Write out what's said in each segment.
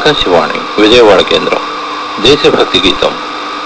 ఆకాశవాణి విజయవాడ కేంద్రం దేశభక్తి గీతం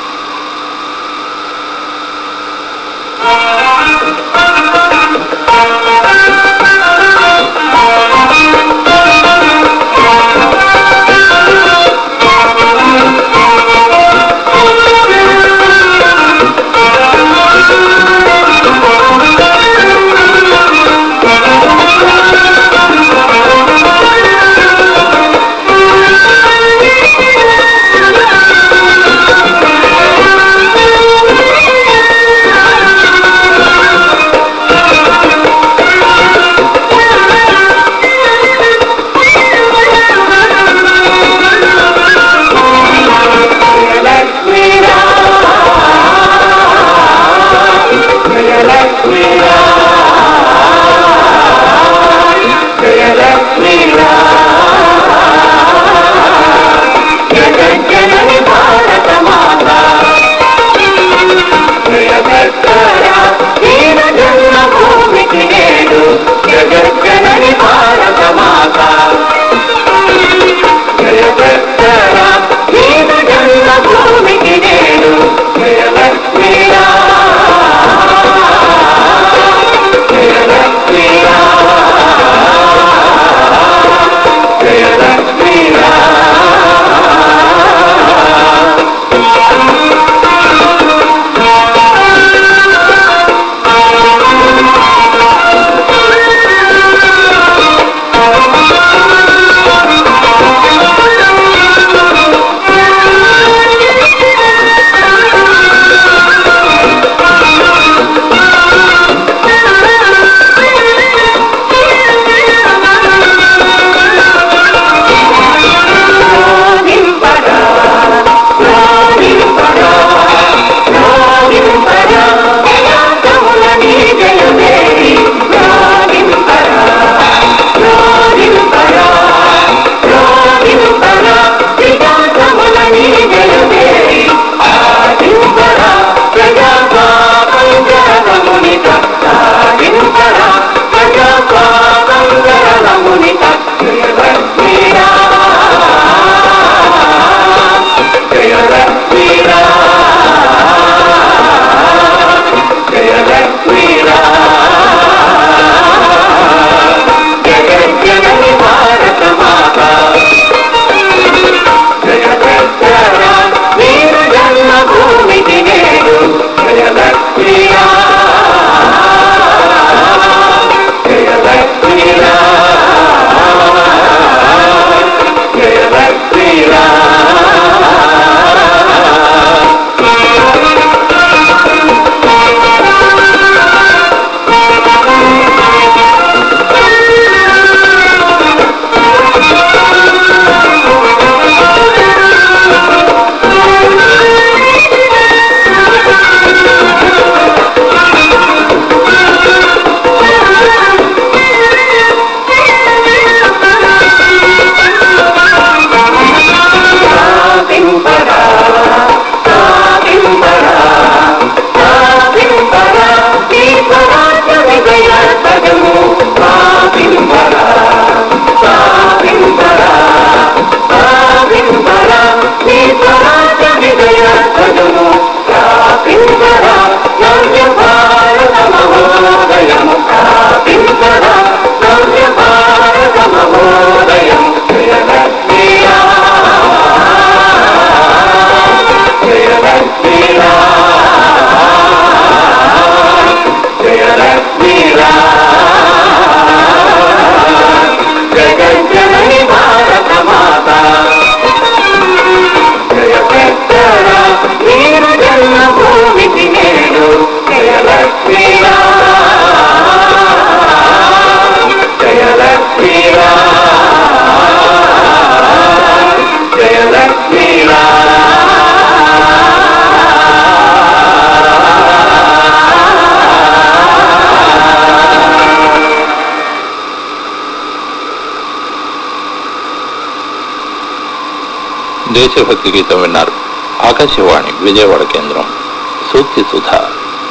దేశభక్తి గీతం విన్నారు ఆకాశవాణి విజయవాడ కేంద్రం సూక్తి సుధ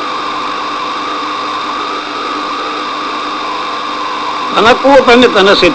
తన కూటమి తన శత్రు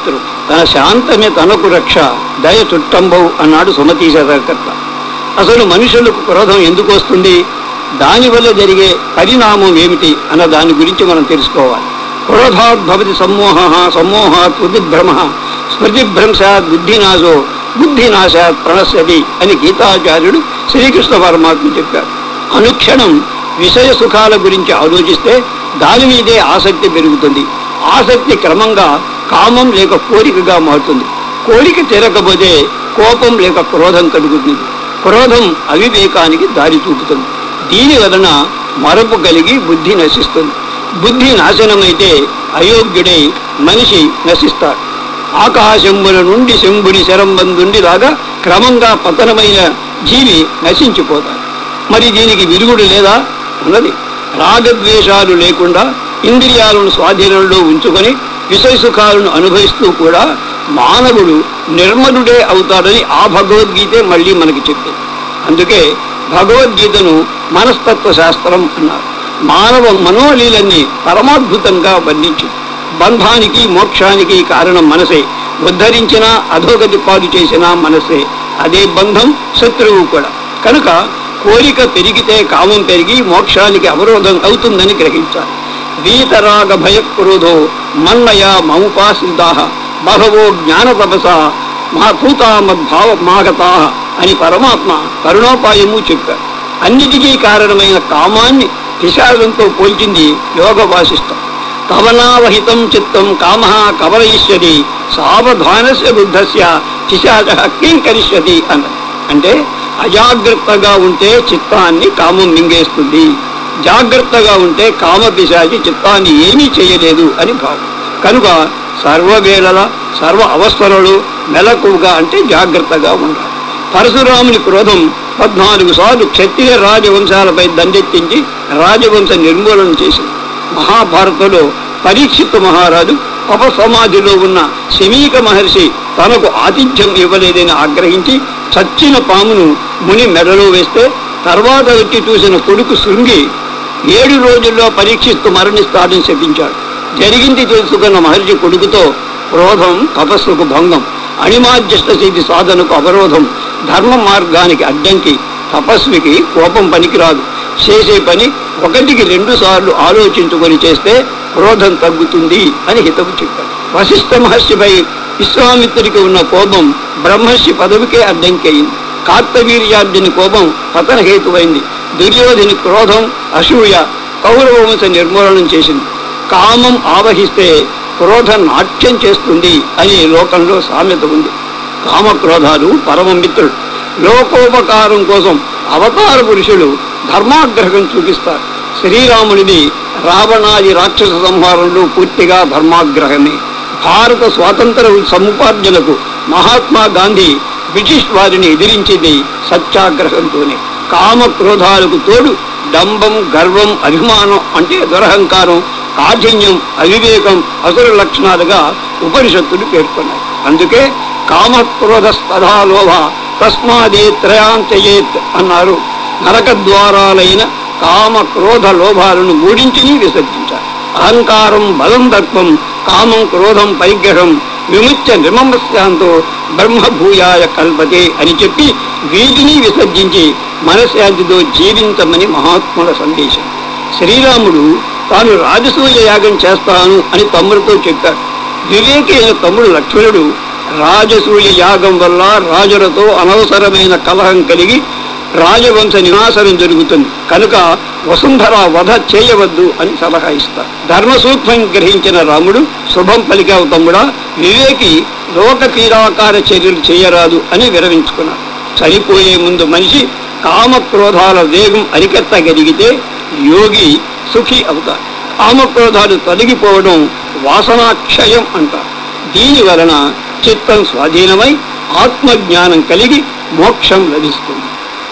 తన శాంతమే తనకు రక్ష దయ చుట్టంబవు అన్నాడు సుమతి శతకర్త అసలు మనుషులకు క్రోధం ఎందుకు వస్తుంది దానివల్ల జరిగే పరిణామం ఏమిటి అన్న దాని గురించి మనం తెలుసుకోవాలి క్రోధాత్ భవతి సమ్మోహ సమ్మోహాత్ బుద్ధిభ్రమ స్మృతిభ్రంశాత్ బుద్ధినాశో బుద్ధినాశాత్ ప్రణశ్యతి అని గీతాచార్యుడు శ్రీకృష్ణ పరమాత్మ చెప్పారు అనుక్షణం విషయ సుఖాల గురించి ఆలోచిస్తే దాని మీదే ఆసక్తి పెరుగుతుంది ఆసక్తి క్రమంగా కామం లేక కోరికగా మారుతుంది కోరిక తీరకపోతే కోపం లేక క్రోధం కలుగుతుంది క్రోధం అవివేకానికి దారి చూపుతుంది దీని వలన మరపు కలిగి బుద్ధి నశిస్తుంది బుద్ధి నాశనమైతే అయోగ్యుడై మనిషి నశిస్తాడు ఆకాశంబుల నుండి శంభుని శరంబందుండి లాగా క్రమంగా పతనమైన జీవి నశించిపోతాడు మరి దీనికి విరుగుడు లేదా ఉన్నది రాగద్వేషాలు లేకుండా ఇంద్రియాలను స్వాధీనంలో ఉంచుకొని విషయ సుఖాలను అనుభవిస్తూ కూడా మానవుడు నిర్మలుడే అవుతాడని ఆ భగవద్గీతే మళ్ళీ మనకి చెప్పింది అందుకే భగవద్గీతను మనస్తత్వ శాస్త్రం అన్నారు మానవ మనోలీలన్నీ పరమాద్భుతంగా వర్ణించింది బంధానికి మోక్షానికి కారణం మనసే ఉద్ధరించినా అధోగతి పాలు చేసినా మనసే అదే బంధం శత్రువు కూడా కనుక కోరిక పెరిగితే కామం పెరిగి మోక్షానికి అవరోధం అవుతుందని గ్రహించాలి వీతరాగ భయక్రోధో మన్మయ మముపాశ్రితా బహవో జ్ఞాన తపస మా పూతామద్భావ మాగతా అని పరమాత్మ కరుణోపాయము చెప్పారు అన్నిటికీ కారణమైన కామాన్ని పిశాలంతో పోల్చింది యోగ వాసిష్టం కవనావహితం చిత్తం కామ కవలయిష్యతి సావధానస్య బుద్ధస్య పిశాచ కిం కరిష్యతి అన్నది అంటే అజాగ్రత్తగా ఉంటే చిత్తాన్ని కామం మింగేస్తుంది జాగ్రత్తగా ఉంటే కామ పిశాచి చిత్తాన్ని ఏమీ చేయలేదు అని భావం కనుక సర్వవేళల సర్వ అవస్థలలో మెలకువగా అంటే జాగ్రత్తగా ఉండాలి పరశురాముని క్రోధం పద్నాలుగు సార్లు క్షత్రియ రాజవంశాలపై దండెత్తించి రాజవంశ నిర్మూలన చేసింది మహాభారతంలో పరీక్షిత్ మహారాజు పప సమాధిలో ఉన్న శమీక మహర్షి తనకు ఆతిథ్యం ఇవ్వలేదని ఆగ్రహించి చచ్చిన పామును ముని మెడలో వేస్తే తర్వాత వచ్చి చూసిన కొడుకు శృంగి ఏడు రోజుల్లో పరీక్షిస్తూ మరణిస్తాడని శపించాడు జరిగింది తెలుసుకున్న మహర్షి కొడుకుతో క్రోధం తపస్సుకు భంగం అణిమాధ్యష్ట స్థితి సాధనకు అవరోధం ధర్మ మార్గానికి అడ్డంకి తపస్వికి కోపం పనికిరాదు చేసే పని ఒకటికి రెండు సార్లు ఆలోచించుకొని చేస్తే క్రోధం తగ్గుతుంది అని హితవు చెప్పాడు వశిష్ఠ మహర్షిపై విశ్వామిత్రుడికి ఉన్న కోపం బ్రహ్మర్షి పదవికే అడ్డంకి అయింది కార్తవీర్యార్జుని కోపం పతన హేతువైంది దుర్యోధని క్రోధం అసూయ కౌరవ వంశ నిర్మూలనం చేసింది కామం ఆవహిస్తే క్రోధ నాట్యం చేస్తుంది అని లోకంలో సామెత ఉంది కామక్రోధాలు పరమ మిత్రుడు లోకోపకారం కోసం అవతార పురుషులు ధర్మాగ్రహం చూపిస్తారు శ్రీరామునిది రావణాది రాక్షస సంహారంలో పూర్తిగా ధర్మాగ్రహమే భారత స్వాతంత్ర సముపార్జనకు మహాత్మా గాంధీ బ్రిటిష్ వారిని ఎదిరించింది సత్యాగ్రహంతోనే కామ క్రోధాలకు తోడు డంబం గర్వం అభిమానం అంటే దురహంకారం కాఠిన్యం అవివేకం అసుర లక్షణాలుగా ఉపనిషత్తులు పేర్కొన్నాయి అందుకే కామక్రోధ స్తధా లోభ తస్మాదే త్రయాంతయేత్ అన్నారు నరక ద్వారాలైన కామ క్రోధ లోభాలను మూడింటిని విసర్జించారు అహంకారం బలం దర్పం కామం క్రోధం పరిగ్రహం విముచ్య నిర్మమస్యాంతో బ్రహ్మభూయాయ కల్పతే అని చెప్పి వీటిని విసర్జించి మనశ్శాంతితో జీవించమని మహాత్ముల సందేశం శ్రీరాముడు తాను రాజసూయ యాగం చేస్తాను అని తమ్ముడితో చెప్పాడు వివేకి అయిన తమ్ముడు లక్ష్మణుడు రాజసూయ యాగం వల్ల రాజులతో అనవసరమైన కలహం కలిగి రాజవంశ నినాశనం జరుగుతుంది కనుక వసుంధర వధ చేయవద్దు అని సలహా ఇస్తారు ధర్మ సూక్ష్మం గ్రహించిన రాముడు శుభం పలికావు తమ్ముడా వివేకి లోక పీడాకార చర్యలు చేయరాదు అని విరమించుకున్నాడు చనిపోయే ముందు మనిషి కామక్రోధాల వేగం అరికెత్తగలిగితే యోగి సుఖి అవుతాడు కామక్రోధాలు తొలగిపోవడం వాసనాక్షయం అంటారు దీని వలన చిత్తం స్వాధీనమై ఆత్మజ్ఞానం కలిగి మోక్షం లభిస్తుంది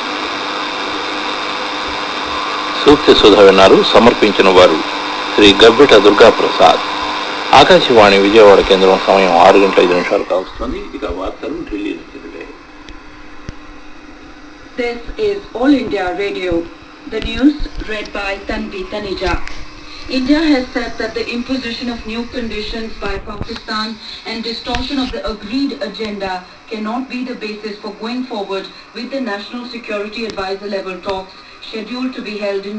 సూక్తి సుధ విన్నారు సమర్పించిన వారు శ్రీ గబ్బిట దుర్గా ప్రసాద్ ఆకాశవాణి విజయవాడ కేంద్రం సమయం ఆరు గంటల ఐదు నిమిషాలు కావస్తుంది ఇక వార్తలు ఢిల్లీ నుంచి relay. This is All India Radio. The news read by Tanvi Taneja. India has said that the imposition of new conditions by Pakistan and distortion of the agreed agenda cannot be the basis for going forward with the National Security Advisor level talks scheduled to be held in